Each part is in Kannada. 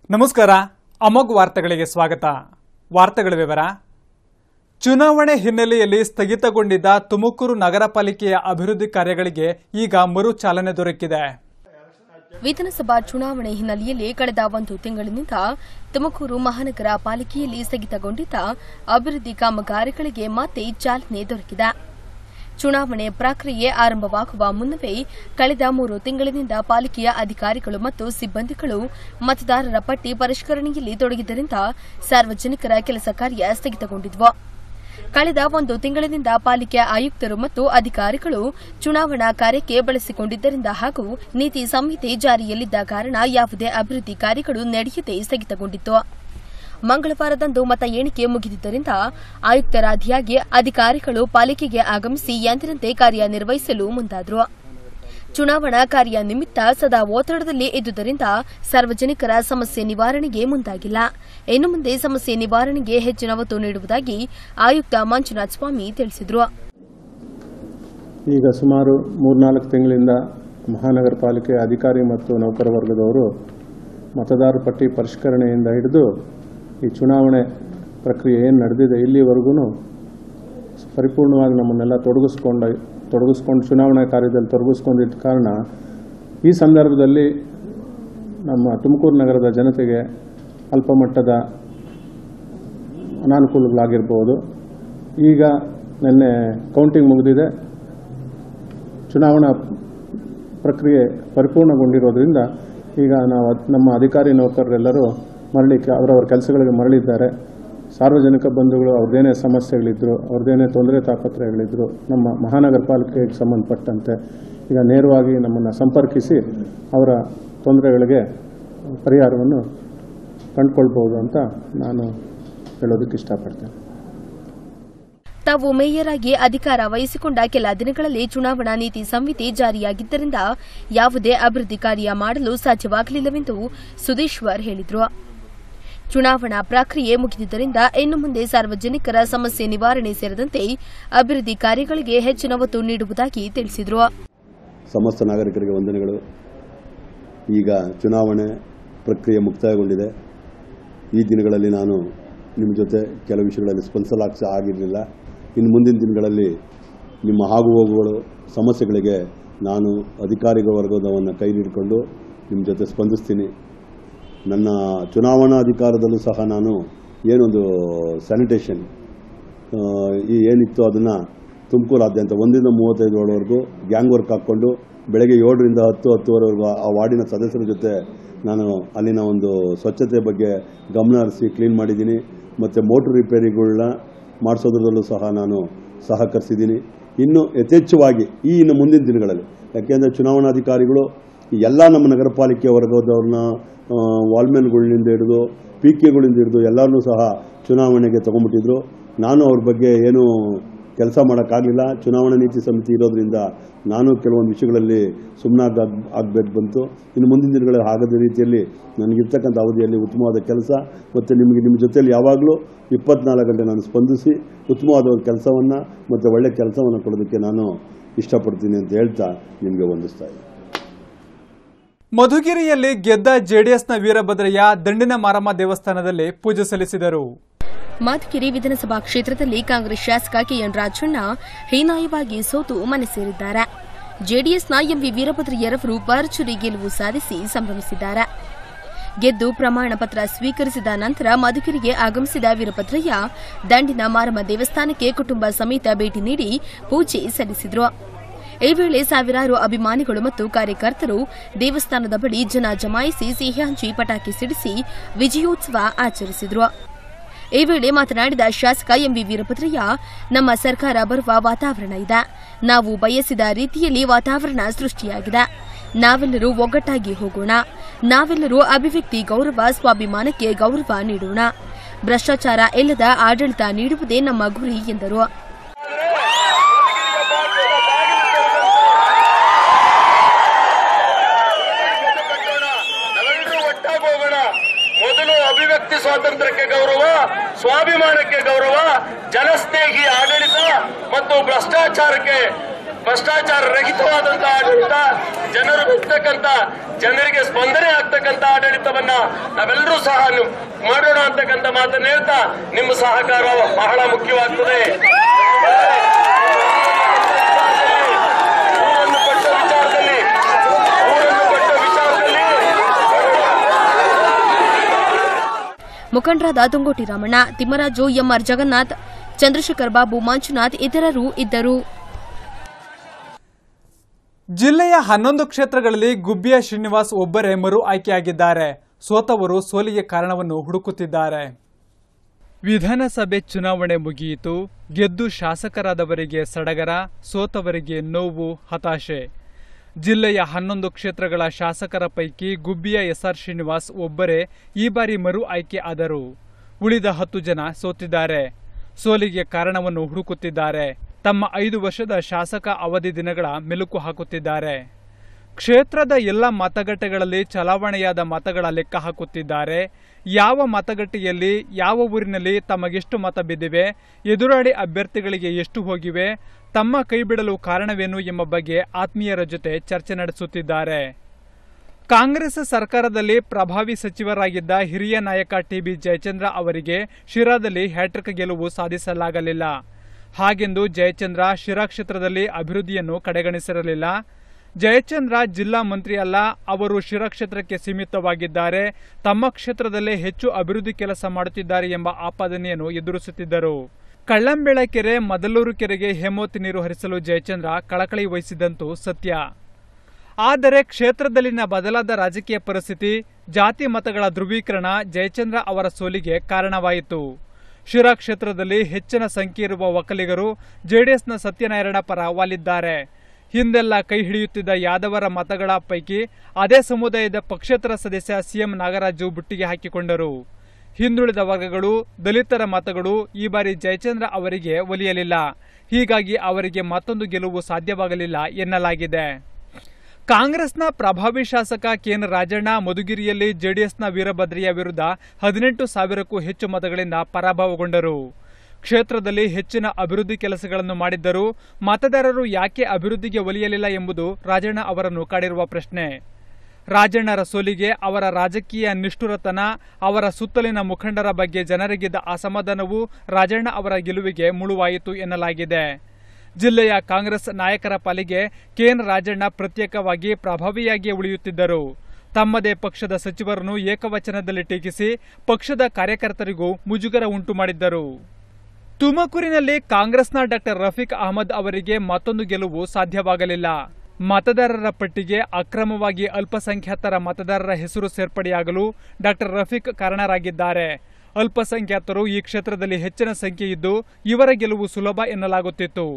ನಮಸ್ಕಾರ ಅಮೋಘ್ ವಾರ್ತೆಗಳಿಗೆ ಸ್ವಾಗತ ವಾರ್ತೆಗಳ ವಿವರ ಚುನಾವಣೆ ಹಿನ್ನೆಲೆಯಲ್ಲಿ ಸ್ಥಗಿತಗೊಂಡಿದ್ದ ತುಮಕೂರು ನಗರ ಪಾಲಿಕೆಯ ಅಭಿವೃದ್ಧಿ ಕಾರ್ಯಗಳಿಗೆ ಈಗ ಮರು ಚಾಲನೆ ದೊರಕಿದೆ ವಿಧಾನಸಭಾ ಚುನಾವಣೆ ಹಿನ್ನೆಲೆಯಲ್ಲಿ ಕಳೆದ ಒಂದು ತಿಂಗಳಿನಿಂದ ತುಮಕೂರು ಮಹಾನಗರ ಪಾಲಿಕೆಯಲ್ಲಿ ಸ್ಥಗಿತಗೊಂಡಿದ್ದ ಅಭಿವೃದ್ಧಿ ಕಾಮಗಾರಿಗಳಿಗೆ ಮತ್ತೆ ಚಾಲನೆ ದೊರಕಿದೆ ಚುನಾವಣೆ ಪ್ರಕ್ರಿಯೆ ಆರಂಭವಾಗುವ ಮುನ್ನವೇ ಕಳೆದ ಮೂರು ತಿಂಗಳಿನಿಂದ ಪಾಲಿಕೆಯ ಅಧಿಕಾರಿಗಳು ಮತ್ತು ಸಿಬ್ಬಂದಿಗಳು ಮತದಾರರ ಪಟ್ಟಿ ಪರಿಷ್ಕರಣೆಯಲ್ಲಿ ತೊಡಗಿದ್ದರಿಂದ ಸಾರ್ವಜನಿಕರ ಕೆಲಸ ಕಾರ್ಯ ಸ್ಥಗಿತಗೊಂಡಿದ್ವು ಕಳೆದ ಒಂದು ತಿಂಗಳಿನಿಂದ ಪಾಲಿಕೆ ಆಯುಕ್ತರು ಮತ್ತು ಅಧಿಕಾರಿಗಳು ಚುನಾವಣಾ ಕಾರ್ಯಕ್ಕೆ ಬಳಸಿಕೊಂಡಿದ್ದರಿಂದ ಹಾಗೂ ನೀತಿ ಸಂಹಿತೆ ಜಾರಿಯಲ್ಲಿದ್ದ ಕಾರಣ ಯಾವುದೇ ಅಭಿವೃದ್ಧಿ ಕಾರ್ಯಗಳು ನಡೆಯದೆ ಸ್ಥಗಿತಗೊಂಡಿತ್ತು ಮಂಗಳವಾರದಂದು ಮತ ಎಣಿಕೆ ಮುಗಿದಿದ್ದರಿಂದ ಆಯುಕ್ತರಾದಿಯಾಗಿ ಅಧಿಕಾರಿಗಳು ಪಾಲಿಕೆಗೆ ಆಗಮಿಸಿ ಎಂದಿನಂತೆ ಕಾರ್ಯನಿರ್ವಹಿಸಲು ಮುಂದಾದರು ಚುನಾವಣಾ ಕಾರ್ಯ ನಿಮಿತ್ತ ಸದಾ ಒತ್ತಡದಲ್ಲಿ ಇದ್ದುದರಿಂದ ಸಾರ್ವಜನಿಕರ ಸಮಸ್ಯೆ ನಿವಾರಣೆಗೆ ಮುಂದಾಗಿಲ್ಲ ಇನ್ನು ಮುಂದೆ ಸಮಸ್ಯೆ ನಿವಾರಣೆಗೆ ಹೆಚ್ಚಿನ ಒತ್ತು ನೀಡುವುದಾಗಿ ಆಯುಕ್ತ ಮಂಜುನಾಥ ಸ್ವಾಮಿ ತಿಳಿಸಿದರು ಈಗ ಸುಮಾರು ಮೂರ್ನಾಲ್ಕು ತಿಂಗಳಿಂದ ಮಹಾನಗರ ಪಾಲಿಕೆ ಅಧಿಕಾರಿ ಮತ್ತು ನೌಕರ ವರ್ಗದವರು ಮತದಾರ ಪಟ್ಟಿ ಪರಿಷ್ಕರಣೆಯಿಂದ ಹಿಡಿದು ಈ ಚುನಾವಣೆ ಪ್ರಕ್ರಿಯೆ ಏನು ನಡೆದಿದೆ ಇಲ್ಲಿವರೆಗೂ ಪರಿಪೂರ್ಣವಾಗಿ ನಮ್ಮನ್ನೆಲ್ಲ ತೊಡಗಿಸ್ಕೊಂಡ ತೊಡಗಿಸ್ಕೊಂಡು ಚುನಾವಣಾ ಕಾರ್ಯದಲ್ಲಿ ತೊಡಗಿಸ್ಕೊಂಡಿದ್ದ ಕಾರಣ ಈ ಸಂದರ್ಭದಲ್ಲಿ ನಮ್ಮ ತುಮಕೂರು ನಗರದ ಜನತೆಗೆ ಅಲ್ಪ ಮಟ್ಟದ ಅನಾನುಕೂಲಗಳಾಗಿರ್ಬೋದು ಈಗ ನಿನ್ನೆ ಕೌಂಟಿಂಗ್ ಮುಗಿದಿದೆ ಚುನಾವಣಾ ಪ್ರಕ್ರಿಯೆ ಪರಿಪೂರ್ಣಗೊಂಡಿರೋದ್ರಿಂದ ಈಗ ನಾವು ಅದ್- ನಮ್ಮ ಅಧಿಕಾರಿ ನೌಕರರೆಲ್ಲರೂ ಮರಳಿ ಕೆ- ಅವರವರ ಕೆಲಸಗಳಿಗೆ ಮರಳಿದ್ದಾರೆ ಸಾರ್ವಜನಿಕ ಬಂಧುಗಳು ಅವ್ರದ್ದೇನೇ ಸಮಸ್ಯೆಗಳಿದ್ರು ಅವ್ರದ್ದೇನೇ ತೊಂದರೆ ತಾಪತ್ರಯಗಳಿದ್ರು ನಮ್ಮ ಮಹಾನಗರ ಪಾಲಿಕೆಗೆ ಸಂಬಂಧಪಟ್ಟಂತೆ ಈಗ ನೇರವಾಗಿ ನಮ್ಮನ್ನು ಸಂಪರ್ಕಿಸಿ ಅವರ ತೊಂದರೆಗಳಿಗೆ ಪರಿಹಾರವನ್ನು ಕಂಡುಕೊಳ್ಬೋದು ಅಂತ ನಾನು ಹೇಳೋದಕ್ಕೆ ಇಷ್ಟಪಡ್ತೇನೆ ತಾವು ಮೇಯರ್ ಆಗಿ ಅಧಿಕಾರ ವಹಿಸಿಕೊಂಡ ಕೆಲ ದಿನಗಳಲ್ಲಿ ಚುನಾವಣಾ ನೀತಿ ಸಂಹಿತೆ ಜಾರಿಯಾಗಿದ್ದರಿಂದ ಯಾವುದೇ ಅಭಿವೃದ್ಧಿ ಕಾರ್ಯ ಮಾಡಲು ಸಾಧ್ಯವಾಗಲಿಲ್ಲವೆಂದು ಸುಧೀಶ್ವರ್ ಹೇಳಿದರು ಚುನಾವಣಾ ಪ್ರಕ್ರಿಯೆ ಮುಗಿದಿದ್ದರಿಂದ ಇನ್ನು ಮುಂದೆ ಸಾರ್ವಜನಿಕರ ಸಮಸ್ಯೆ ನಿವಾರಣೆ ಸೇರಿದಂತೆ ಅಭಿವೃದ್ಧಿ ಕಾರ್ಯಗಳಿಗೆ ಹೆಚ್ಚಿನ ಒತ್ತು ನೀಡುವುದಾಗಿ ತಿಳಿಸಿದರು ಸಮಸ್ತ ನಾಗರಿಕರಿಗೆ ವಂದನೆಗಳು ಈಗ ಚುನಾವಣೆ ಪ್ರಕ್ರಿಯೆ ಮುಕ್ತಾಯಗೊಂಡಿದೆ ಈ ದಿನಗಳಲ್ಲಿ ನಾನು ನಿಮ್ಮ ಜೊತೆ ಕೆಲವು ವಿಷಯಗಳಲ್ಲಿ ಸ್ಪಂದಿಸಲಾಗ ಆಗಿರಲಿಲ್ಲ ಇನ್ನು ಮುಂದಿನ ದಿನಗಳಲ್ಲಿ ನಿಮ್ಮ ಆಗು ಹೋಗುಗಳು ಸಮಸ್ಯೆಗಳಿಗೆ ನಾನು ಅಧಿಕಾರಿಗಳ ವರ್ಗದವನ್ನು ಕೈ ಹಿಡ್ಕೊಂಡು ನಿಮ್ಮ ಜೊತೆ ಸ್ಪಂದಿಸ್ತೀನಿ ನನ್ನ ಚುನಾವಣಾ ಅಧಿಕಾರದಲ್ಲೂ ಸಹ ನಾನು ಏನೊಂದು ಸ್ಯಾನಿಟೇಷನ್ ಆ, ಈ ಏನಿತ್ತು ಅದನ್ನು ತುಮಕೂರಾದ್ಯಂತ ಒಂದರಿಂದ ಮೂವತ್ತೈದು ಏಳವರೆಗೂ ಗ್ಯಾಂಗ್ ವರ್ಕ್ ಹಾಕ್ಕೊಂಡು ಬೆಳಗ್ಗೆ ಏಳರಿಂದ ಹತ್ತು ಹತ್ತುವರೆವರೆಗೂ ಆ ವಾರ್ಡಿನ ಸದಸ್ಯರ ಜೊತೆ ನಾನು ಅಲ್ಲಿನ ಒಂದು ಸ್ವಚ್ಛತೆ ಬಗ್ಗೆ ಗಮನ ಹರಿಸಿ ಕ್ಲೀನ್ ಮಾಡಿದ್ದೀನಿ ಮತ್ತು ಮೋಟ್ರ್ ರಿಪೇರಿಗಳನ್ನ ಮಾಡಿಸೋದ್ರಲ್ಲೂ ಸಹ ನಾನು ಸಹಕರಿಸಿದ್ದೀನಿ ಇನ್ನು ಯಥೇಚ್ಛವಾಗಿ ಈ ಇನ್ನು ಮುಂದಿನ ದಿನಗಳಲ್ಲಿ ಯಾಕೆಂದರೆ ಚುನಾವಣಾಧಿಕಾರಿಗಳು ಎಲ್ಲ ನಮ್ಮ ನಗರ ಪಾಲಿಕೆ ವರ್ಗದವ್ರನ್ನ ವಾಲ್ಮೆನ್ಗಳಿಂದ ಹಿಡಿದು ಪಿ ಕೆಗಳಿಂದ ಹಿಡಿದು ಎಲ್ಲರನ್ನೂ ಸಹ ಚುನಾವಣೆಗೆ ತಗೊಂಡ್ಬಿಟ್ಟಿದ್ರು ನಾನು ಅವ್ರ ಬಗ್ಗೆ ಏನು ಕೆಲಸ ಮಾಡೋಕ್ಕಾಗಲಿಲ್ಲ ಚುನಾವಣಾ ನೀತಿ ಸಮಿತಿ ಇರೋದ್ರಿಂದ ನಾನು ಕೆಲವೊಂದು ವಿಷಯಗಳಲ್ಲಿ ಸುಮ್ಮನಾಗ ಆಗಬೇಕು ಬಂತು ಇನ್ನು ಮುಂದಿನ ದಿನಗಳಲ್ಲಿ ಆಗದ ರೀತಿಯಲ್ಲಿ ನನಗಿರ್ತಕ್ಕಂಥ ಅವಧಿಯಲ್ಲಿ ಉತ್ತಮವಾದ ಕೆಲಸ ಮತ್ತು ನಿಮಗೆ ನಿಮ್ಮ ಜೊತೆಯಲ್ಲಿ ಯಾವಾಗಲೂ ಇಪ್ಪತ್ನಾಲ್ಕು ಗಂಟೆ ನಾನು ಸ್ಪಂದಿಸಿ ಉತ್ತಮವಾದ ಒಂದು ಕೆಲಸವನ್ನು ಮತ್ತು ಒಳ್ಳೆಯ ಕೆಲಸವನ್ನು ಕೊಡೋದಕ್ಕೆ ನಾನು ಇಷ್ಟಪಡ್ತೀನಿ ಅಂತ ಹೇಳ್ತಾ ನಿಮಗೆ ವಂದಿಸ್ತಾ ಇದ್ದೀನಿ ಮಧುಗಿರಿಯಲ್ಲಿ ಗೆದ್ದ ಜೆಡಿಎಸ್ನ ವೀರಭದ್ರಯ್ಯ ದಂಡಿನ ಮಾರಮ್ಮ ದೇವಸ್ಥಾನದಲ್ಲಿ ಪೂಜೆ ಸಲ್ಲಿಸಿದರು ಮಧುಗಿರಿ ವಿಧಾನಸಭಾ ಕ್ಷೇತ್ರದಲ್ಲಿ ಕಾಂಗ್ರೆಸ್ ಶಾಸಕ ಕೆಎನ್ ರಾಜಣ್ಣ ಹೀನಾಯವಾಗಿ ಸೋತು ಮನೆ ಸೇರಿದ್ದಾರೆ ಜೆಡಿಎಸ್ನ ಎಂವಿ ವೀರಭದ್ರಯ್ಯರವರು ಭರ್ಜರಿ ಗೆಲುವು ಸಾಧಿಸಿ ಸಂಭ್ರಮಿಸಿದ್ದಾರೆ ಗೆದ್ದು ಪ್ರಮಾಣ ಪತ್ರ ಸ್ವೀಕರಿಸಿದ ನಂತರ ಮಧುಗಿರಿಗೆ ಆಗಮಿಸಿದ ವೀರಭದ್ರಯ್ಯ ದಂಡಿನ ಮಾರಮ್ಮ ದೇವಸ್ಥಾನಕ್ಕೆ ಕುಟುಂಬ ಸಮೇತ ಭೇಟಿ ನೀಡಿ ಪೂಜೆ ಸಲ್ಲಿಸಿದರು ಈ ವೇಳೆ ಸಾವಿರಾರು ಅಭಿಮಾನಿಗಳು ಮತ್ತು ಕಾರ್ಯಕರ್ತರು ದೇವಸ್ಥಾನದ ಬಳಿ ಜನ ಜಮಾಯಿಸಿ ಸಿಹಿ ಹಂಚಿ ಪಟಾಕಿ ಸಿಡಿಸಿ ವಿಜಯೋತ್ಸವ ಆಚರಿಸಿದರು ಈ ವೇಳೆ ಮಾತನಾಡಿದ ಶಾಸಕ ಎಂವಿ ವೀರಭದ್ರಯ್ಯ ನಮ್ಮ ಸರ್ಕಾರ ಬರುವ ವಾತಾವರಣ ಇದೆ ನಾವು ಬಯಸಿದ ರೀತಿಯಲ್ಲಿ ವಾತಾವರಣ ಸೃಷ್ಟಿಯಾಗಿದೆ ನಾವೆಲ್ಲರೂ ಒಗ್ಗಟ್ಟಾಗಿ ಹೋಗೋಣ ನಾವೆಲ್ಲರೂ ಅಭಿವ್ಯಕ್ತಿ ಗೌರವ ಸ್ವಾಭಿಮಾನಕ್ಕೆ ಗೌರವ ನೀಡೋಣ ಭ್ರಷ್ಟಾಚಾರ ಇಲ್ಲದ ಆಡಳಿತ ನೀಡುವುದೇ ನಮ್ಮ ಗುರಿ ಎಂದರು ನಾವೆಲ್ಲರೂ ಒಟ್ಟಾಗಿ ಹೋಗೋಣ ಮೊದಲು ಅಭಿವ್ಯಕ್ತಿ ಸ್ವಾತಂತ್ರ್ಯಕ್ಕೆ ಗೌರವ ಸ್ವಾಭಿಮಾನಕ್ಕೆ ಗೌರವ ಜನಸ್ನೇಹಿ ಆಡಳಿತ ಮತ್ತು ಭ್ರಷ್ಟಾಚಾರಕ್ಕೆ ಭ್ರಷ್ಟಾಚಾರ ರಹಿತವಾದಂತ ಆಡಳಿತ ಜನರು ಮೆಚ್ಚತಕ್ಕಂತ ಜನರಿಗೆ ಸ್ಪಂದನೆ ಆಗ್ತಕ್ಕಂತ ಆಡಳಿತವನ್ನ ನಾವೆಲ್ಲರೂ ಸಹ ನು- ಮಾಡೋಣ ಅಂತಕ್ಕಂಥ ಮಾತನ್ನ ಹೇಳ್ತಾ ನಿಮ್ಮ ಸಹಕಾರ ಬಹಳ ಮುಖ್ಯವಾಗ್ತದೆ ಊರನ್ನು ಕೊಟ್ಟ ವಿಚಾರದಲ್ಲಿ ಊರನ್ನು ಕೊಟ್ಟ ವಿಚಾರದಲ್ಲಿ ಮುಖಂಡರಾದ ತುಂಗೋಟಿ ರಾಮಣ್ಣ ತಿಮ್ಮರಾಜು ಎಂಆರ್ ಜಗನ್ನಾಥ್ ಚಂದ್ರಶೇಖರ್ ಬಾಬು ಮಂಜುನಾಥ್ ಇತರರು ಇದ್ದರು ಜಿಲ್ಲೆಯ ಹನ್ನೊಂದು ಕ್ಷೇತ್ರಗಳಲ್ಲಿ ಗುಬ್ಬಿಯ ಶ್ರೀನಿವಾಸ್ ಒಬ್ಬರೇ ಮರು ಆಯ್ಕೆಯಾಗಿದ್ದಾರೆ ಸೋತವರು ಸೋಲಿಗೆ ಕಾರಣವನ್ನು ಹುಡುಕುತ್ತಿದ್ದಾರೆ ವಿಧಾನಸಭೆ ಚುನಾವಣೆ ಮುಗಿಯಿತು ಗೆದ್ದು ಶಾಸಕರಾದವರಿಗೆ ಸಡಗರ ಸೋತವರಿಗೆ ನೋವು ಹತಾಶೆ ಜಿಲ್ಲೆಯ ಹನ್ನೊಂದು ಕ್ಷೇತ್ರಗಳ ಶಾಸಕರ ಪೈಕಿ ಗುಬ್ಬಿಯ ಎಸ್ಆರ್ ಶ್ರೀನಿವಾಸ್ ಒಬ್ಬರೇ ಈ ಬಾರಿ ಮರು ಆಯ್ಕೆ ಆದರು ಉಳಿದ ಹತ್ತು ಜನ ಸೋತಿದ್ದಾರೆ ಸೋಲಿಗೆ ಕಾರಣವನ್ನು ಹುಡುಕುತ್ತಿದ್ದಾರೆ ತಮ್ಮ ಐದು ವರ್ಷದ ಶಾಸಕ ಅವಧಿ ದಿನಗಳ ಮೆಲುಕು ಹಾಕುತ್ತಿದ್ದಾರೆ ಕ್ಷೇತ್ರದ ಎಲ್ಲ ಮತಗಟ್ಟೆಗಳಲ್ಲಿ ಚಲಾವಣೆಯಾದ ಮತಗಳ ಲೆಕ್ಕ ಹಾಕುತ್ತಿದ್ದಾರೆ ಯಾವ ಮತಗಟ್ಟೆಯಲ್ಲಿ ಯಾವ ಊರಿನಲ್ಲಿ ತಮಗೆಷ್ಟು ಮತ ಬಿದ್ದಿವೆ ಎದುರಾಳಿ ಅಭ್ಯರ್ಥಿಗಳಿಗೆ ಎಷ್ಟು ಹೋಗಿವೆ ತಮ್ಮ ಕೈಬಿಡಲು ಕಾರಣವೇನು ಎಂಬ ಬಗ್ಗೆ ಆತ್ಮೀಯರ ಜೊತೆ ಚರ್ಚೆ ನಡೆಸುತ್ತಿದ್ದಾರೆ ಕಾಂಗ್ರೆಸ್ ಸರ್ಕಾರದಲ್ಲಿ ಪ್ರಭಾವಿ ಸಚಿವರಾಗಿದ್ದ ಹಿರಿಯ ನಾಯಕ ಟಿಬಿ ಜಯಚಂದ್ರ ಅವರಿಗೆ ಶಿರಾದಲ್ಲಿ ಹ್ಯಾಟ್ರಿಕ್ ಗೆಲುವು ಸಾಧಿಸಲಾಗಲಿಲ್ಲ ಹಾಗೆಂದು ಜಯಚಂದ್ರ ಶಿರಾ ಕ್ಷೇತ್ರದಲ್ಲಿ ಅಭಿವೃದ್ಧಿಯನ್ನು ಕಡೆಗಣಿಸಿರಲಿಲ್ಲ ಜಯಚಂದ್ರ ಜಿಲ್ಲಾ ಮಂತ್ರಿ ಅಲ್ಲ ಅವರು ಶಿರಾ ಕ್ಷೇತ್ರಕ್ಕೆ ಸೀಮಿತವಾಗಿದ್ದಾರೆ ತಮ್ಮ ಕ್ಷೇತ್ರದಲ್ಲೇ ಹೆಚ್ಚು ಅಭಿವೃದ್ಧಿ ಕೆಲಸ ಮಾಡುತ್ತಿದ್ದಾರೆ ಎಂಬ ಆಪಾದನೆಯನ್ನು ಎದುರಿಸುತ್ತಿದ್ದರು ಕಳ್ಳಂಬೆಳ ಕೆರೆ ಮದಲೂರು ಕೆರೆಗೆ ಹೇಮಾವತಿ ನೀರು ಹರಿಸಲು ಜಯಚಂದ್ರ ಕಳಕಳಿ ವಹಿಸಿದಂತೂ ಸತ್ಯ ಆದರೆ ಕ್ಷೇತ್ರದಲ್ಲಿನ ಬದಲಾದ ರಾಜಕೀಯ ಪರಿಸ್ಥಿತಿ ಜಾತಿ ಮತಗಳ ಧ್ರುವೀಕರಣ ಜಯಚಂದ್ರ ಅವರ ಸೋಲಿಗೆ ಕಾರಣವಾಯಿತು ಶಿರಾ ಕ್ಷೇತ್ರದಲ್ಲಿ ಹೆಚ್ಚಿನ ಸಂಖ್ಯೆ ಇರುವ ಒಕ್ಕಲಿಗರು ಜೆಡಿಎಸ್ನ ಸತ್ಯನಾರಾಯಣ ಪರ ವಾಲಿದ್ದಾರೆ ಹಿಂದೆಲ್ಲ ಕೈ ಹಿಡಿಯುತ್ತಿದ್ದ ಯಾದವರ ಮತಗಳ ಪೈಕಿ ಅದೇ ಸಮುದಾಯದ ಪಕ್ಷೇತರ ಸದಸ್ಯ ಸಿಎಂ ನಾಗರಾಜು ಬುಟ್ಟಿಗೆ ಹಾಕಿಕೊಂಡರು ಹಿಂದುಳಿದ ವರ್ಗಗಳು ದಲಿತರ ಮತಗಳು ಈ ಬಾರಿ ಜಯಚಂದ್ರ ಅವರಿಗೆ ಒಲಿಯಲಿಲ್ಲ ಹೀಗಾಗಿ ಅವರಿಗೆ ಮತ್ತೊಂದು ಗೆಲುವು ಸಾಧ್ಯವಾಗಲಿಲ್ಲ ಎನ್ನಲಾಗಿದೆ ಕಾಂಗ್ರೆಸ್ನ ಪ್ರಭಾವಿ ಶಾಸಕ ಕೆಎನ್ ರಾಜಣ್ಣ ಮಧುಗಿರಿಯಲ್ಲಿ ಜೆಡಿಎಸ್ನ ವೀರಭದ್ರಯ್ಯ ವಿರುದ್ಧ ಹದಿನೆಂಟು ಸಾವಿರಕ್ಕೂ ಹೆಚ್ಚು ಮತಗಳಿಂದ ಪರಾಭವಗೊಂಡರು ಕ್ಷೇತ್ರದಲ್ಲಿ ಹೆಚ್ಚಿನ ಅಭಿವೃದ್ಧಿ ಕೆಲಸಗಳನ್ನು ಮಾಡಿದ್ದರೂ ಮತದಾರರು ಯಾಕೆ ಅಭಿವೃದ್ಧಿಗೆ ಒಲಿಯಲಿಲ್ಲ ಎಂಬುದು ರಾಜಣ್ಣ ಅವರನ್ನು ಕಾಡಿರುವ ಪ್ರಶ್ನೆ ರಾಜಣ್ಣರ ಸೋಲಿಗೆ ಅವರ ರಾಜಕೀಯ ನಿಷ್ಠುರತನ ಅವರ ಸುತ್ತಲಿನ ಮುಖಂಡರ ಬಗ್ಗೆ ಜನರಿಗಿದ್ದ ಅಸಮಾಧಾನವು ರಾಜಣ್ಣ ಅವರ ಗೆಲುವಿಗೆ ಮುಳುವಾಯಿತು ಎನ್ನಲಾಗಿದೆ ಜಿಲ್ಲೆಯ ಕಾಂಗ್ರೆಸ್ ನಾಯಕರ ಪಾಲಿಗೆ ಕೆಎನ್ ರಾಜಣ್ಣ ಪ್ರತ್ಯೇಕವಾಗಿ ಪ್ರಭಾವಿಯಾಗಿ ಉಳಿಯುತ್ತಿದ್ದರು ತಮ್ಮದೇ ಪಕ್ಷದ ಸಚಿವರನ್ನು ಏಕವಚನದಲ್ಲಿ ಟೀಕಿಸಿ ಪಕ್ಷದ ಕಾರ್ಯಕರ್ತರಿಗೂ ಮುಜುಗರ ಉಂಟು ಮಾಡಿದ್ದರು ತುಮಕೂರಿನಲ್ಲಿ ಕಾಂಗ್ರೆಸ್ನ ಡಾಕ್ಟರ್ ರಫೀಕ್ ಅಹಮದ್ ಅವರಿಗೆ ಮತ್ತೊಂದು ಗೆಲುವು ಸಾಧ್ಯವಾಗಲಿಲ್ಲ ಮತದಾರರ ಪಟ್ಟಿಗೆ ಅಕ್ರಮವಾಗಿ ಅಲ್ಪಸಂಖ್ಯಾತರ ಮತದಾರರ ಹೆಸರು ಸೇರ್ಪಡೆಯಾಗಲು ಡಾಕ್ಟರ್ ರಫೀಕ್ ಕಾರಣರಾಗಿದ್ದಾರೆ ಅಲ್ಪಸಂಖ್ಯಾತರು ಈ ಕ್ಷೇತ್ರದಲ್ಲಿ ಹೆಚ್ಚಿನ ಸಂಖ್ಯೆ ಇದ್ದು ಇವರ ಗೆಲುವು ಸುಲಭ ಎನ್ನಲಾಗುತ್ತಿತ್ತು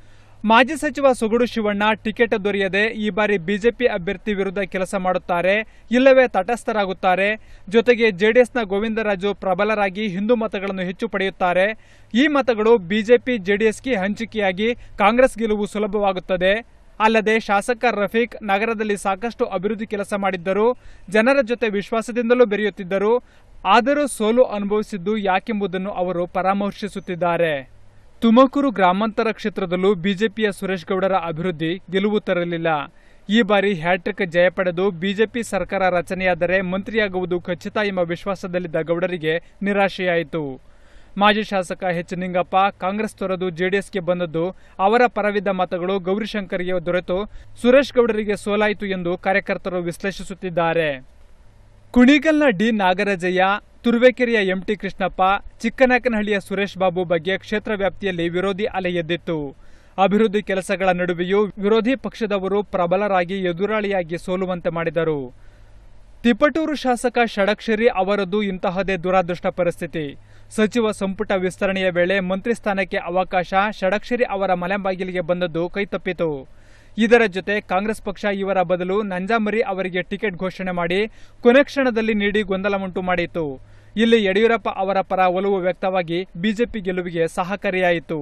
ಮಾಜಿ ಸಚಿವ ಸುಗುಡು ಶಿವಣ್ಣ ಟಿಕೆಟ್ ದೊರೆಯದೆ ಈ ಬಾರಿ ಬಿಜೆಪಿ ಅಭ್ಯರ್ಥಿ ವಿರುದ್ಧ ಕೆಲಸ ಮಾಡುತ್ತಾರೆ ಇಲ್ಲವೇ ತಟಸ್ಥರಾಗುತ್ತಾರೆ ಜೊತೆಗೆ ಜೆಡಿಎಸ್ನ ಗೋವಿಂದರಾಜು ಪ್ರಬಲರಾಗಿ ಹಿಂದೂ ಮತಗಳನ್ನು ಹೆಚ್ಚು ಪಡೆಯುತ್ತಾರೆ ಈ ಮತಗಳು ಬಿಜೆಪಿ ಜೆಡಿಎಸ್ಗೆ ಹಂಚಿಕೆಯಾಗಿ ಕಾಂಗ್ರೆಸ್ ಗೆಲುವು ಸುಲಭವಾಗುತ್ತದೆ ಅಲ್ಲದೆ ಶಾಸಕ ರಫೀಕ್ ನಗರದಲ್ಲಿ ಸಾಕಷ್ಟು ಅಭಿವೃದ್ಧಿ ಕೆಲಸ ಮಾಡಿದ್ದರು ಜನರ ಜೊತೆ ವಿಶ್ವಾಸದಿಂದಲೂ ಬೆರೆಯುತ್ತಿದ್ದರು ಆದರೂ ಸೋಲು ಅನುಭವಿಸಿದ್ದು ಯಾಕೆಂಬುದನ್ನು ಅವರು ಪರಾಮರ್ಶಿಸುತ್ತಿದ್ದಾರೆ ತುಮಕೂರು ಗ್ರಾಮಾಂತರ ಕ್ಷೇತ್ರದಲ್ಲೂ ಬಿಜೆಪಿಯ ಸುರೇಶ್ ಗೌಡರ ಅಭಿವೃದ್ಧಿ ಗೆಲುವು ತರಲಿಲ್ಲ ಈ ಬಾರಿ ಹ್ಯಾಟ್ರಿಕ್ ಜಯ ಪಡೆದು ಬಿಜೆಪಿ ಸರ್ಕಾರ ರಚನೆಯಾದರೆ ಮಂತ್ರಿಯಾಗುವುದು ಖಚಿತ ಎಂಬ ವಿಶ್ವಾಸದಲ್ಲಿದ್ದ ಗೌಡರಿಗೆ ನಿರಾಶೆಯಾಯಿತು ಮಾಜಿ ಶಾಸಕ ಎಚ್ ನಿಂಗಪ್ಪ ಕಾಂಗ್ರೆಸ್ ತೊರೆದು ಜೆಡಿಎಸ್ಗೆ ಬಂದದ್ದು ಅವರ ಪರವಿದ್ದ ಮತಗಳು ಗೌರಿಶಂಕರ್ಗೆ ದೊರೆತು ಸುರೇಶ್ ಗೌಡರಿಗೆ ಸೋಲಾಯಿತು ಎಂದು ಕಾರ್ಯಕರ್ತರು ವಿಶ್ಲೇಷಿಸುತ್ತಿದ್ದಾರೆ ಕುಣಿಗಲ್ನ ಡಿ ನಾಗರಾಜಯ್ಯ ತುರುವೇಕೆರೆಯ ಎಂಟಿ ಕೃಷ್ಣಪ್ಪ ಚಿಕ್ಕನಾಯಕನಹಳ್ಳಿಯ ಸುರೇಶ್ ಬಾಬು ಬಗ್ಗೆ ಕ್ಷೇತ್ರ ವ್ಯಾಪ್ತಿಯಲ್ಲಿ ವಿರೋಧಿ ಅಲೆ ಎದ್ದಿತ್ತು ಅಭಿವೃದ್ಧಿ ಕೆಲಸಗಳ ನಡುವೆಯೂ ವಿರೋಧಿ ಪಕ್ಷದವರು ಪ್ರಬಲರಾಗಿ ಎದುರಾಳಿಯಾಗಿ ಸೋಲುವಂತೆ ಮಾಡಿದರು ತಿಪಟೂರು ಶಾಸಕ ಷಡಕ್ಷರಿ ಅವರದ್ದು ಇಂತಹದೇ ದುರಾದೃಷ್ಟ ಪರಿಸ್ಥಿತಿ ಸಚಿವ ಸಂಪುಟ ವಿಸ್ತರಣೆಯ ವೇಳೆ ಮಂತ್ರಿ ಸ್ಥಾನಕ್ಕೆ ಅವಕಾಶ ಷಡಕ್ಷರಿ ಅವರ ಮಲೆಬಾಗಿಲಿಗೆ ಬಂದದ್ದು ಕೈತಪ್ಪಿತು ಇದರ ಜೊತೆ ಕಾಂಗ್ರೆಸ್ ಪಕ್ಷ ಇವರ ಬದಲು ನಂಜಾಮರಿ ಅವರಿಗೆ ಟಿಕೆಟ್ ಘೋಷಣೆ ಮಾಡಿ ಕೊನೆ ಕ್ಷಣದಲ್ಲಿ ನೀಡಿ ಗೊಂದಲವುಂಟು ಮಾಡಿತು ಇಲ್ಲಿ ಯಡಿಯೂರಪ್ಪ ಅವರ ಪರ ಒಲವು ವ್ಯಕ್ತವಾಗಿ ಬಿಜೆಪಿ ಗೆಲುವಿಗೆ ಸಹಕಾರಿಯಾಯಿತು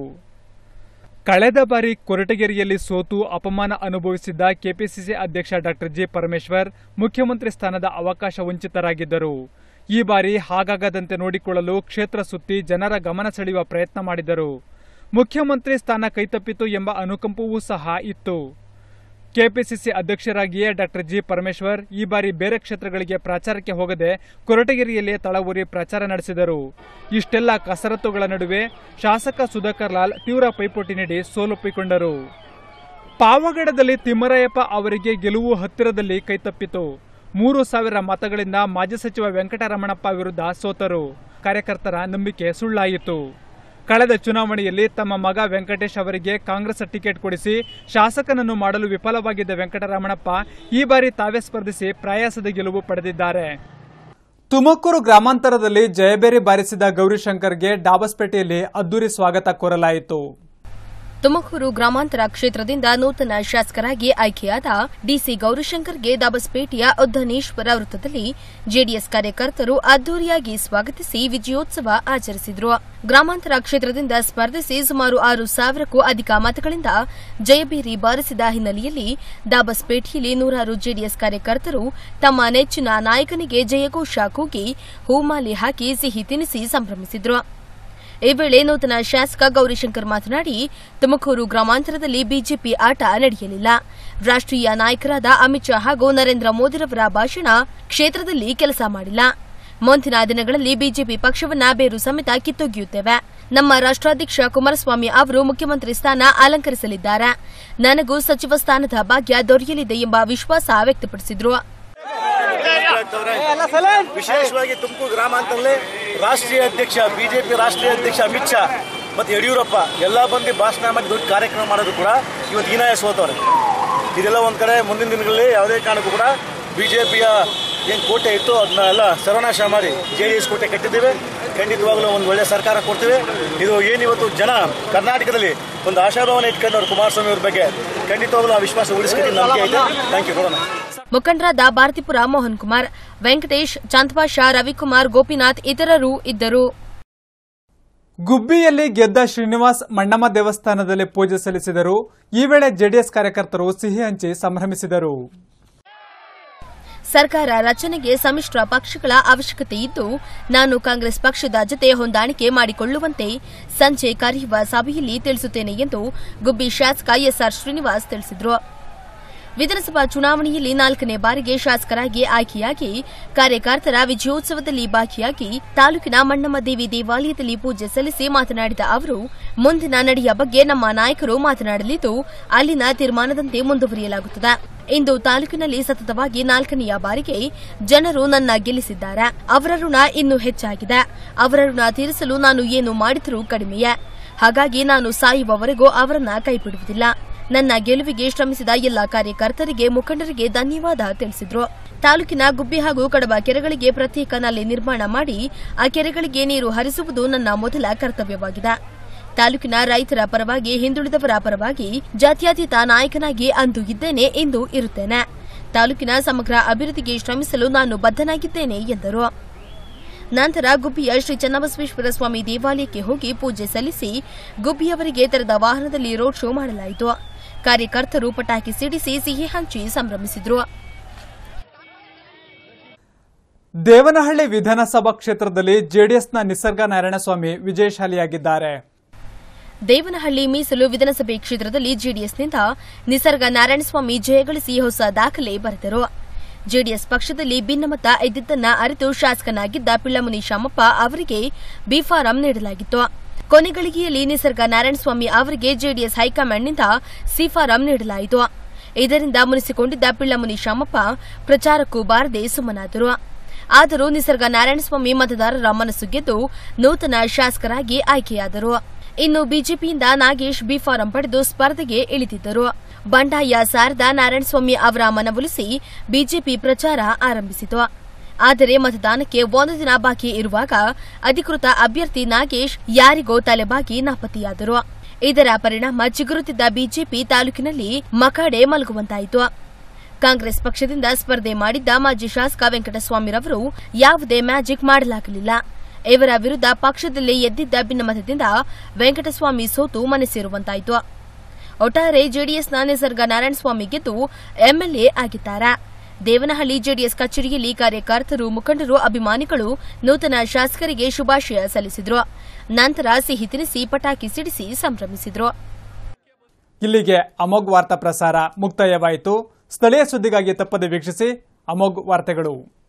ಕಳೆದ ಬಾರಿ ಕೊರಟಗೆರೆಯಲ್ಲಿ ಸೋತು ಅಪಮಾನ ಅನುಭವಿಸಿದ್ದ ಕೆಪಿಸಿಸಿ ಅಧ್ಯಕ್ಷ ಡಾಕ್ಟರ್ ಜಿ ಪರಮೇಶ್ವರ್ ಮುಖ್ಯಮಂತ್ರಿ ಸ್ಥಾನದ ಅವಕಾಶ ವಂಚಿತರಾಗಿದ್ದರು ಈ ಬಾರಿ ಹಾಗಾಗದಂತೆ ನೋಡಿಕೊಳ್ಳಲು ಕ್ಷೇತ್ರ ಸುತ್ತಿ ಜನರ ಗಮನ ಸೆಳೆಯುವ ಪ್ರಯತ್ನ ಮಾಡಿದರು ಮುಖ್ಯಮಂತ್ರಿ ಸ್ಥಾನ ಕೈತಪ್ಪಿತು ಎಂಬ ಅನುಕಂಪವೂ ಸಹ ಇತ್ತು ಕೆಪಿಸಿಸಿ ಅಧ್ಯಕ್ಷರಾಗಿಯೇ ಡಾಕ್ಟರ್ ಜಿ ಪರಮೇಶ್ವರ್ ಈ ಬಾರಿ ಬೇರೆ ಕ್ಷೇತ್ರಗಳಿಗೆ ಪ್ರಚಾರಕ್ಕೆ ಹೋಗದೆ ಕೊರಟಗೆರೆಯಲ್ಲಿ ತಳವೂರಿ ಪ್ರಚಾರ ನಡೆಸಿದರು ಇಷ್ಟೆಲ್ಲ ಕಸರತ್ತುಗಳ ನಡುವೆ ಶಾಸಕ ಸುಧಾಕರ್ ಲಾಲ್ ತೀವ್ರ ಪೈಪೋಟಿ ನೀಡಿ ಸೋಲೊಪ್ಪಿಕೊಂಡರು ಪಾವಗಡದಲ್ಲಿ ತಿಮ್ಮರಾಯಪ್ಪ ಅವರಿಗೆ ಗೆಲುವು ಹತ್ತಿರದಲ್ಲಿ ಕೈತಪ್ಪಿತು ಮೂರು ಸಾವಿರ ಮತಗಳಿಂದ ಮಾಜಿ ಸಚಿವ ವೆಂಕಟರಮಣಪ್ಪ ವಿರುದ್ಧ ಸೋತರು ಕಾರ್ಯಕರ್ತರ ನಂಬಿಕೆ ಸುಳ್ಳಾಯಿತು ಕಳೆದ ಚುನಾವಣೆಯಲ್ಲಿ ತಮ್ಮ ಮಗ ವೆಂಕಟೇಶ್ ಅವರಿಗೆ ಕಾಂಗ್ರೆಸ್ ಟಿಕೆಟ್ ಕೊಡಿಸಿ ಶಾಸಕನನ್ನು ಮಾಡಲು ವಿಫಲವಾಗಿದ್ದ ವೆಂಕಟರಮಣಪ್ಪ ಈ ಬಾರಿ ತಾವೇ ಸ್ಪರ್ಧಿಸಿ ಪ್ರಯಾಸದ ಗೆಲುವು ಪಡೆದಿದ್ದಾರೆ ತುಮಕೂರು ಗ್ರಾಮಾಂತರದಲ್ಲಿ ಜಯಬೇರಿ ಬಾರಿಸಿದ ಗೌರಿಶಂಕರ್ಗೆ ಡಾಬಸ್ಪೇಟೆಯಲ್ಲಿ ಅದ್ದೂರಿ ಸ್ವಾಗತ ಕೋರಲಾಯಿತು ತುಮಕೂರು ಗ್ರಾಮಾಂತರ ಕ್ಷೇತ್ರದಿಂದ ನೂತನ ಶಾಸಕರಾಗಿ ಆಯ್ಕೆಯಾದ ಡಿಸಿ ಗೌರಿಶಂಕರ್ಗೆ ದಾಬಸ್ಪೇಟೆಯ ಉದ್ದನೇಶ್ವರ ವೃತ್ತದಲ್ಲಿ ಜೆಡಿಎಸ್ ಕಾರ್ಯಕರ್ತರು ಅದ್ದೂರಿಯಾಗಿ ಸ್ವಾಗತಿಸಿ ವಿಜಯೋತ್ಸವ ಆಚರಿಸಿದರು ಗ್ರಾಮಾಂತರ ಕ್ಷೇತ್ರದಿಂದ ಸ್ಪರ್ಧಿಸಿ ಸುಮಾರು ಆರು ಸಾವಿರಕ್ಕೂ ಅಧಿಕ ಮತಗಳಿಂದ ಜಯಬೇರಿ ಬಾರಿಸಿದ ಹಿನ್ನೆಲೆಯಲ್ಲಿ ದಾಬಸ್ಪೇಟೆಯಲ್ಲಿ ನೂರಾರು ಜೆಡಿಎಸ್ ಕಾರ್ಯಕರ್ತರು ತಮ್ಮ ನೆಚ್ಚಿನ ನಾಯಕನಿಗೆ ಜಯಘೋಷ ಕೂಗಿ ಹೂಮಾಲೆ ಹಾಕಿ ಸಿಹಿ ತಿನಿಸಿ ಸಂಭ್ರಮಿಸಿದರು ಈ ವೇಳೆ ನೂತನ ಶಾಸಕ ಗೌರಿಶಂಕರ್ ಮಾತನಾಡಿ ತುಮಕೂರು ಗ್ರಾಮಾಂತರದಲ್ಲಿ ಬಿಜೆಪಿ ಆಟ ನಡೆಯಲಿಲ್ಲ ರಾಷ್ಟ್ರೀಯ ನಾಯಕರಾದ ಅಮಿತ್ ಶಾ ಹಾಗೂ ನರೇಂದ್ರ ಮೋದಿರವರ ಭಾಷಣ ಕ್ಷೇತ್ರದಲ್ಲಿ ಕೆಲಸ ಮಾಡಿಲ್ಲ ಮುಂದಿನ ದಿನಗಳಲ್ಲಿ ಬಿಜೆಪಿ ಪಕ್ಷವನ್ನ ಬೇರು ಸಮೇತ ಕಿತ್ತೊಗೆಯುತ್ತೇವೆ ನಮ್ಮ ರಾಷ್ಟ್ರಾಧ್ಯಕ್ಷ ಕುಮಾರಸ್ವಾಮಿ ಅವರು ಮುಖ್ಯಮಂತ್ರಿ ಸ್ಥಾನ ಅಲಂಕರಿಸಲಿದ್ದಾರೆ ನನಗೂ ಸಚಿವ ಸ್ಥಾನದ ಭಾಗ್ಯ ದೊರೆಯಲಿದೆ ಎಂಬ ವಿಶ್ವಾಸ ವ್ಯಕ್ತಪಡಿಸಿದರು ವಿಶೇಷವಾಗಿ ತುಮಕೂರು ಗ್ರಾಮಾಂತರದಲ್ಲಿ ರಾಷ್ಟ್ರೀಯ ಅಧ್ಯಕ್ಷ ಬಿಜೆಪಿ ರಾಷ್ಟ್ರೀಯ ಅಧ್ಯಕ್ಷ ಅಮಿತ್ ಶಾ ಮತ್ತು ಯಡಿಯೂರಪ್ಪ ಎಲ್ಲ ಬಂದು ಭಾಷಣ ಮಾಡಿ ದೊಡ್ಡ ಕಾರ್ಯಕ್ರಮ ಮಾಡೋದು ಕೂಡ ಇವತ್ತು ಹೀನಾಯ ಸೋತವ್ರೆ ಇದೆಲ್ಲ ಒಂದು ಕಡೆ ಮುಂದಿನ ದಿನಗಳಲ್ಲಿ ಯಾವುದೇ ಕಾರಣಕ್ಕೂ ಕೂಡ ಬಿಜೆಪಿಯ ಏನು ಕೋಟೆ ಇತ್ತು ಅದನ್ನ ಎಲ್ಲ ಸರ್ವನಾಶ ಮಾಡಿ ಜೆ ಡಿ ಎಸ್ ಕೋಟೆ ಕಟ್ಟಿದ್ದೇವೆ ಖಂಡಿತವಾಗಲೂ ಒಂದು ಒಳ್ಳೆಯ ಸರ್ಕಾರ ಕೊಡ್ತೀವಿ ಇದು ಏನಿವತ್ತು ಜನ ಕರ್ನಾಟಕದಲ್ಲಿ ಒಂದು ಆಶಾಭಾವನೆ ಇಟ್ಕೊಂಡವ್ರು ಕುಮಾರಸ್ವಾಮಿ ಅವ್ರ ಬಗ್ಗೆ ಖಂಡಿತವಾಗಲೂ ಆ ವಿಶ್ವಾಸ ಉಳಿಸ್ಕೊಂಡು ನಂಬಿಕೆ ಐತೆ ಥ್ಯಾಂಕ್ ಯು ಕೊಡೋಣ ಮುಖಂಡರಾದ ಭಾರತಿಪುರ ಮೋಹನ್ ಕುಮಾರ್ ವೆಂಕಟೇಶ್ ಚಂದ್ಪಾಷಾ ರವಿಕುಮಾರ್ ಗೋಪಿನಾಥ್ ಇತರರು ಇದ್ದರು ಗುಬ್ಬಿಯಲ್ಲಿ ಗೆದ್ದ ಶ್ರೀನಿವಾಸ್ ಮಣ್ಣಮ್ಮ ದೇವಸ್ಥಾನದಲ್ಲಿ ಪೂಜೆ ಸಲ್ಲಿಸಿದರು ಈ ವೇಳೆ ಜೆಡಿಎಸ್ ಕಾರ್ಯಕರ್ತರು ಸಿಹಿ ಹಂಚಿ ಸಂಭ್ರಮಿಸಿದರು ಸರ್ಕಾರ ರಚನೆಗೆ ಸಮ್ಮಿಶ್ರ ಪಕ್ಷಗಳ ಅವಶ್ಯಕತೆ ಇದ್ದು ನಾನು ಕಾಂಗ್ರೆಸ್ ಪಕ್ಷದ ಜತೆ ಹೊಂದಾಣಿಕೆ ಮಾಡಿಕೊಳ್ಳುವಂತೆ ಸಂಜೆ ಕರೆಯುವ ಸಭೆಯಲ್ಲಿ ತಿಳಿಸುತ್ತೇನೆ ಎಂದು ಗುಬ್ಬಿ ಶಾಸಕ ಎಸ್ಆರ್ ಶ್ರೀನಿವಾಸ್ ತಿಳಿಸಿದರು ವಿಧಾನಸಭಾ ಚುನಾವಣೆಯಲ್ಲಿ ನಾಲ್ಕನೇ ಬಾರಿಗೆ ಶಾಸಕರಾಗಿ ಆಯ್ಕೆಯಾಗಿ ಕಾರ್ಯಕರ್ತರ ವಿಜಯೋತ್ಸವದಲ್ಲಿ ಭಾಗಿಯಾಗಿ ತಾಲೂಕಿನ ಮಣ್ಣಮ್ಮ ದೇವಿ ದೇವಾಲಯದಲ್ಲಿ ಪೂಜೆ ಸಲ್ಲಿಸಿ ಮಾತನಾಡಿದ ಅವರು ಮುಂದಿನ ನಡೆಯ ಬಗ್ಗೆ ನಮ್ಮ ನಾಯಕರು ಮಾತನಾಡಲಿದ್ದು ಅಲ್ಲಿನ ತೀರ್ಮಾನದಂತೆ ಮುಂದುವರಿಯಲಾಗುತ್ತದೆ ಇಂದು ತಾಲೂಕಿನಲ್ಲಿ ಸತತವಾಗಿ ನಾಲ್ಕನೆಯ ಬಾರಿಗೆ ಜನರು ನನ್ನ ಗೆಲ್ಲಿಸಿದ್ದಾರೆ ಅವರ ಋಣ ಇನ್ನೂ ಹೆಚ್ಚಾಗಿದೆ ಅವರ ಋಣ ತೀರಿಸಲು ನಾನು ಏನು ಮಾಡಿದರೂ ಕಡಿಮೆಯೇ ಹಾಗಾಗಿ ನಾನು ಸಾಯುವವರೆಗೂ ಅವರನ್ನ ಕೈಬಿಡುವುದಿಲ್ಲ ನನ್ನ ಗೆಲುವಿಗೆ ಶ್ರಮಿಸಿದ ಎಲ್ಲ ಕಾರ್ಯಕರ್ತರಿಗೆ ಮುಖಂಡರಿಗೆ ಧನ್ಯವಾದ ತಿಳಿಸಿದ್ರು ತಾಲೂಕಿನ ಗುಬ್ಬಿ ಹಾಗೂ ಕಡಬ ಕೆರೆಗಳಿಗೆ ಪ್ರತ್ಯೇಕ ನಲ್ಲಿ ನಿರ್ಮಾಣ ಮಾಡಿ ಆ ಕೆರೆಗಳಿಗೆ ನೀರು ಹರಿಸುವುದು ನನ್ನ ಮೊದಲ ಕರ್ತವ್ಯವಾಗಿದೆ ತಾಲೂಕಿನ ರೈತರ ಪರವಾಗಿ ಹಿಂದುಳಿದವರ ಪರವಾಗಿ ಜಾತ್ಯತೀತ ನಾಯಕನಾಗಿ ಅಂದು ಇದ್ದೇನೆ ಎಂದು ಇರುತ್ತೇನೆ ತಾಲೂಕಿನ ಸಮಗ್ರ ಅಭಿವೃದ್ಧಿಗೆ ಶ್ರಮಿಸಲು ನಾನು ಬದ್ಧನಾಗಿದ್ದೇನೆ ಎಂದರು ನಂತರ ಗುಬ್ಬಿಯ ಶ್ರೀ ಚನ್ನಬಸವೇಶ್ವರ ಸ್ವಾಮಿ ದೇವಾಲಯಕ್ಕೆ ಹೋಗಿ ಪೂಜೆ ಸಲ್ಲಿಸಿ ಗುಬ್ಬಿಯವರಿಗೆ ತೆರೆದ ವಾಹನದಲ್ಲಿ ರೋಡ್ ಶೋ ಮಾಡಲಾಯಿತು ಕಾರ್ಯಕರ್ತರು ಪಟಾಕಿ ಸಿಡಿಸಿ ಸಿಹಿ ಹಂಚಿ ಸಂಭ್ರಮಿಸಿದರು ದೇವನಹಳ್ಳಿ ವಿಧಾನಸಭಾ ಕ್ಷೇತ್ರದಲ್ಲಿ ಜೆಡಿಎಸ್ನ ನಿಸರ್ಗ ನಾರಾಯಣಸ್ವಾಮಿ ವಿಜಯಶಾಲಿಯಾಗಿದ್ದಾರೆ ದೇವನಹಳ್ಳಿ ಮೀಸಲು ವಿಧಾನಸಭೆ ಕ್ಷೇತ್ರದಲ್ಲಿ ಜೆಡಿಎಸ್ನಿಂದ ನಿಸರ್ಗ ನಾರಾಯಣಸ್ವಾಮಿ ಜಯಗಳಿಸಿ ಹೊಸ ದಾಖಲೆ ಬರೆದರು ಜೆಡಿಎಸ್ ಪಕ್ಷದಲ್ಲಿ ಭಿನ್ನಮತ ಇದ್ದಿದ್ದನ್ನ ಅರಿತು ಶಾಸಕನಾಗಿದ್ದ ಪಿಳ್ಳಮುನಿ ಶಾಮಪ್ಪ ಅವರಿಗೆ ಬಿಫಾರಂ ನೀಡಲಾಗಿತ್ತು ಕೊನೆಗಳಿಗೆಯಲ್ಲಿ ನಿಸರ್ಗ ನಾರಾಯಣಸ್ವಾಮಿ ಅವರಿಗೆ ಜೆಡಿಎಸ್ ಹೈಕಮಾಂಡ್ನಿಂದ ಸಿಫಾರಂ ನೀಡಲಾಯಿತು ಇದರಿಂದ ಮುನಿಸಿಕೊಂಡಿದ್ದ ಪಿಳ್ಳಮುನಿ ಶಾಮಪ್ಪ ಪ್ರಚಾರಕ್ಕೂ ಬಾರದೆ ಸುಮ್ಮನಾದರು ಆದರೂ ನಿಸರ್ಗ ನಾರಾಯಣಸ್ವಾಮಿ ಮತದಾರರ ಮನಸ್ಸು ಗೆದ್ದು ನೂತನ ಶಾಸಕರಾಗಿ ಆಯ್ಕೆಯಾದರು ಇನ್ನು ಬಿಜೆಪಿಯಿಂದ ನಾಗೇಶ್ ಬಿಫಾರಂ ಪಡೆದು ಸ್ಪರ್ಧೆಗೆ ಇಳಿದಿದ್ದರು ಬಂಡಾಯ ಸಾರದ ನಾರಾಯಣಸ್ವಾಮಿ ಅವರ ಮನವೊಲಿಸಿ ಬಿಜೆಪಿ ಪ್ರಚಾರ ಆರಂಭಿಸಿತು ಆದರೆ ಮತದಾನಕ್ಕೆ ಒಂದು ದಿನ ಬಾಕಿ ಇರುವಾಗ ಅಧಿಕೃತ ಅಭ್ಯರ್ಥಿ ನಾಗೇಶ್ ಯಾರಿಗೋ ತಲೆಬಾಗಿ ನಾಪತ್ತೆಯಾದರು ಇದರ ಪರಿಣಾಮ ಚಿಗುರುತ್ತಿದ್ದ ಬಿಜೆಪಿ ತಾಲೂಕಿನಲ್ಲಿ ಮಕಾಡೆ ಮಲಗುವಂತಾಯಿತು ಕಾಂಗ್ರೆಸ್ ಪಕ್ಷದಿಂದ ಸ್ಪರ್ಧೆ ಮಾಡಿದ್ದ ಮಾಜಿ ಶಾಸಕ ವೆಂಕಟಸ್ವಾಮಿರವರು ಯಾವುದೇ ಮ್ಯಾಜಿಕ್ ಮಾಡಲಾಗಲಿಲ್ಲ ಇವರ ವಿರುದ್ಧ ಪಕ್ಷದಲ್ಲೇ ಎದ್ದಿದ್ದ ಭಿನ್ನಮತದಿಂದ ವೆಂಕಟಸ್ವಾಮಿ ಸೋತು ಮನೆ ಸೇರುವಂತಾಯಿತು ಒಟ್ಟಾರೆ ಜೆಡಿಎಸ್ನ ನಿಸರ್ಗ ನಾರಾಯಣಸ್ವಾಮಿ ಗೆದ್ದು ಎಂಎಲ್ಎ ಆಗಿದ್ದಾರೆ ದೇವನಹಳ್ಳಿ ಜೆಡಿಎಸ್ ಕಚೇರಿಯಲ್ಲಿ ಕಾರ್ಯಕರ್ತರು ಮುಖಂಡರು ಅಭಿಮಾನಿಗಳು ನೂತನ ಶಾಸಕರಿಗೆ ಶುಭಾಶಯ ಸಲ್ಲಿಸಿದ್ರು ನಂತರ ಸಿಹಿ ತಿನಿಸಿ ಪಟಾಕಿ ಸಿಡಿಸಿ ಸಂಭ್ರಮಿಸಿದ್ರು ಇಲ್ಲಿಗೆ ಅಮೋಘ್ ವಾರ್ತಾ ಪ್ರಸಾರ ಮುಕ್ತಾಯವಾಯಿತು ಸ್ಥಳೀಯ ಸುದ್ದಿಗಾಗಿ ತಪ್ಪದೆ ವೀಕ್ಷಿಸಿ ಅಮೋಘ್ ವಾರ್ತೆಗಳು